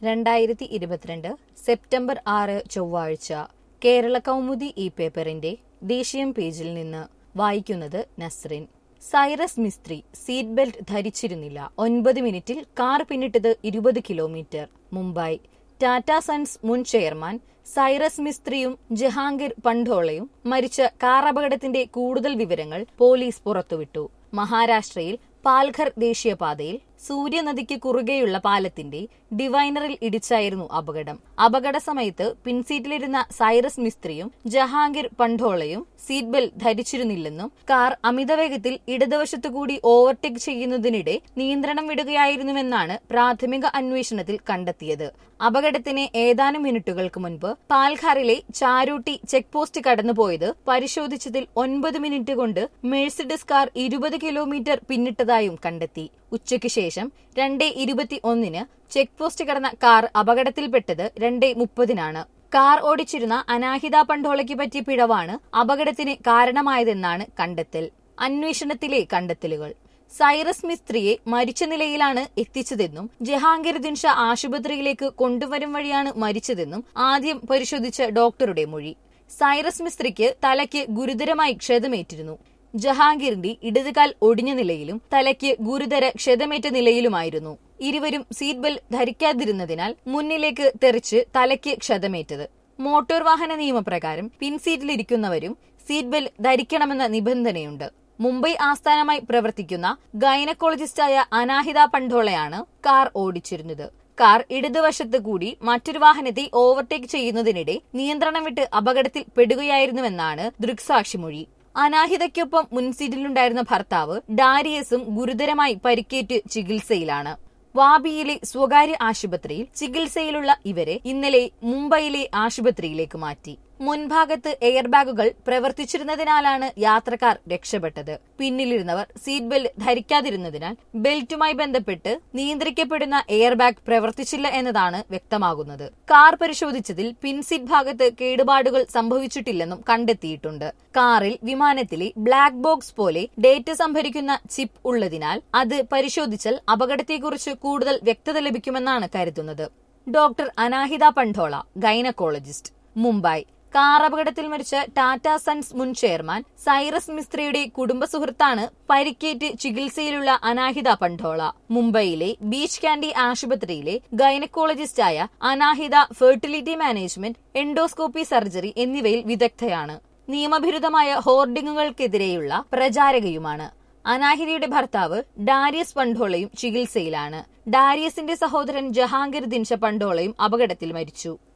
രണ്ടായിരത്തി ഇരുപത്തിരണ്ട് സെപ്റ്റംബർ ആറ് ചൊവ്വാഴ്ച കേരള കൗമുദി ഈ പേപ്പറിന്റെ ദേശീയം പേജിൽ നിന്ന് വായിക്കുന്നത് നസ്രിൻ സൈറസ് മിസ്ത്രി സീറ്റ് ബെൽറ്റ് ധരിച്ചിരുന്നില്ല ഒൻപത് മിനിറ്റിൽ കാർ പിന്നിട്ടത് ഇരുപത് കിലോമീറ്റർ മുംബൈ ടാറ്റ സൺസ് മുൻ ചെയർമാൻ സൈറസ് മിസ്ത്രിയും ജഹാംഗീർ പണ്ഡോളയും മരിച്ച കാർ അപകടത്തിന്റെ കൂടുതൽ വിവരങ്ങൾ പോലീസ് പുറത്തുവിട്ടു മഹാരാഷ്ട്രയിൽ പാൽഘർ ദേശീയപാതയിൽ സൂര്യനദിക്ക് കുറുകെയുള്ള പാലത്തിന്റെ ഡിവൈനറിൽ ഇടിച്ചായിരുന്നു അപകടം അപകട സമയത്ത് പിൻസീറ്റിലിരുന്ന സൈറസ് മിസ്ത്രിയും ജഹാംഗീർ പണ്ഡോളയും സീറ്റ് ബെൽറ്റ് ധരിച്ചിരുന്നില്ലെന്നും കാർ അമിതവേഗത്തിൽ ഇടതുവശത്തുകൂടി ഓവർടേക്ക് ചെയ്യുന്നതിനിടെ നിയന്ത്രണം വിടുകയായിരുന്നുവെന്നാണ് പ്രാഥമിക അന്വേഷണത്തിൽ കണ്ടെത്തിയത് അപകടത്തിന് ഏതാനും മിനിറ്റുകൾക്ക് മുൻപ് പാൽഘറിലെ ചാരൂട്ടി ചെക്ക് പോസ്റ്റ് കടന്നുപോയത് പരിശോധിച്ചതിൽ ഒൻപത് മിനിറ്റ് കൊണ്ട് മേഴ്സിഡസ് കാർ ഇരുപത് കിലോമീറ്റർ പിന്നിട്ടതായും കണ്ടെത്തി ഉച്ചയ്ക്ക് ശേഷം രണ്ടേ ഇരുപത്തി ഒന്നിന് ചെക്ക് പോസ്റ്റ് കടന്ന കാർ അപകടത്തിൽപ്പെട്ടത് രണ്ടേ മുപ്പതിനാണ് കാർ ഓടിച്ചിരുന്ന അനാഹിത പണ്ഡോളയ്ക്ക് പറ്റിയ പിഴവാണ് അപകടത്തിന് കാരണമായതെന്നാണ് കണ്ടെത്തൽ അന്വേഷണത്തിലെ കണ്ടെത്തലുകൾ സൈറസ് മിസ്ത്രിയെ മരിച്ച നിലയിലാണ് എത്തിച്ചതെന്നും ജഹാംഗീർ ദിൻഷ ആശുപത്രിയിലേക്ക് കൊണ്ടുവരും വഴിയാണ് മരിച്ചതെന്നും ആദ്യം പരിശോധിച്ച ഡോക്ടറുടെ മൊഴി സൈറസ് മിസ്ത്രിക്ക് തലയ്ക്ക് ഗുരുതരമായി ക്ഷതമേറ്റിരുന്നു ജഹാംഗീറിന്റെ ഇടതുകാൽ ഒടിഞ്ഞ നിലയിലും തലയ്ക്ക് ഗുരുതര ക്ഷതമേറ്റ നിലയിലുമായിരുന്നു ഇരുവരും സീറ്റ് ബെൽറ്റ് ധരിക്കാതിരുന്നതിനാൽ മുന്നിലേക്ക് തെറിച്ച് തലയ്ക്ക് ക്ഷതമേറ്റത് മോട്ടോർ വാഹന നിയമപ്രകാരം പിൻസീറ്റിലിരിക്കുന്നവരും സീറ്റ് ബെൽറ്റ് ധരിക്കണമെന്ന നിബന്ധനയുണ്ട് മുംബൈ ആസ്ഥാനമായി പ്രവർത്തിക്കുന്ന ഗൈനക്കോളജിസ്റ്റായ അനാഹിത പണ്ഡോളയാണ് കാർ ഓടിച്ചിരുന്നത് കാർ ഇടതുവശത്ത് കൂടി മറ്റൊരു വാഹനത്തെ ഓവർടേക്ക് ചെയ്യുന്നതിനിടെ നിയന്ത്രണം വിട്ട് അപകടത്തിൽ പെടുകയായിരുന്നുവെന്നാണ് ദൃക്സാക്ഷിമൊഴി അനാഹിതയ്ക്കൊപ്പം മുൻസീറ്റിലുണ്ടായിരുന്ന ഭർത്താവ് ഡാരിയസും ഗുരുതരമായി പരിക്കേറ്റ് ചികിത്സയിലാണ് വാബിയിലെ സ്വകാര്യ ആശുപത്രിയിൽ ചികിത്സയിലുള്ള ഇവരെ ഇന്നലെ മുംബൈയിലെ ആശുപത്രിയിലേക്ക് മാറ്റി മുൻഭാഗത്ത് എയർ ബാഗുകൾ പ്രവർത്തിച്ചിരുന്നതിനാലാണ് യാത്രക്കാർ രക്ഷപ്പെട്ടത് പിന്നിലിരുന്നവർ സീറ്റ് ബെൽറ്റ് ധരിക്കാതിരുന്നതിനാൽ ബെൽറ്റുമായി ബന്ധപ്പെട്ട് നിയന്ത്രിക്കപ്പെടുന്ന എയർ ബാഗ് പ്രവർത്തിച്ചില്ല എന്നതാണ് വ്യക്തമാകുന്നത് കാർ പരിശോധിച്ചതിൽ പിൻസീറ്റ് ഭാഗത്ത് കേടുപാടുകൾ സംഭവിച്ചിട്ടില്ലെന്നും കണ്ടെത്തിയിട്ടുണ്ട് കാറിൽ വിമാനത്തിലെ ബ്ലാക്ക് ബോക്സ് പോലെ ഡേറ്റ സംഭരിക്കുന്ന ചിപ്പ് ഉള്ളതിനാൽ അത് പരിശോധിച്ചാൽ അപകടത്തെക്കുറിച്ച് കൂടുതൽ വ്യക്തത ലഭിക്കുമെന്നാണ് കരുതുന്നത് doctor Anahita Pandole gynaecologist Mumbai car അപകടത്തിൽ മരിച്ച ടാറ്റ സൺസ് മുൻ ചെയർമാൻ സൈറസ് മിസ്ത്രിയുടെ കുടുംബ സുഹൃത്താണ് പരിക്കേറ്റ് ചികിത്സയിലുള്ള അനാഹിത പണ്ഡോള മുംബൈയിലെ ബീച്ച് കാൻഡി ആശുപത്രിയിലെ ഗൈനക്കോളജിസ്റ്റായ Anahita fertility management endoscopy surgery എന്നിവയിൽ വിദഗ്ധയാണ് നിയമവിരുദ്ധമായ ഹോർഡിങ്ങുകൾക്കെതിരെയുള്ള പ്രചാരകയുമാണ് അനാഹിതയുടെ ഭർത്താവ് ഡാരിയസ് പണ്ഡോളയും ചികിത്സയിലാണ് ഡാരിയസിന്റെ സഹോദരൻ ജഹാംഗീർ ദിൻഷ പണ്ഡോളയും അപകടത്തിൽ മരിച്ചു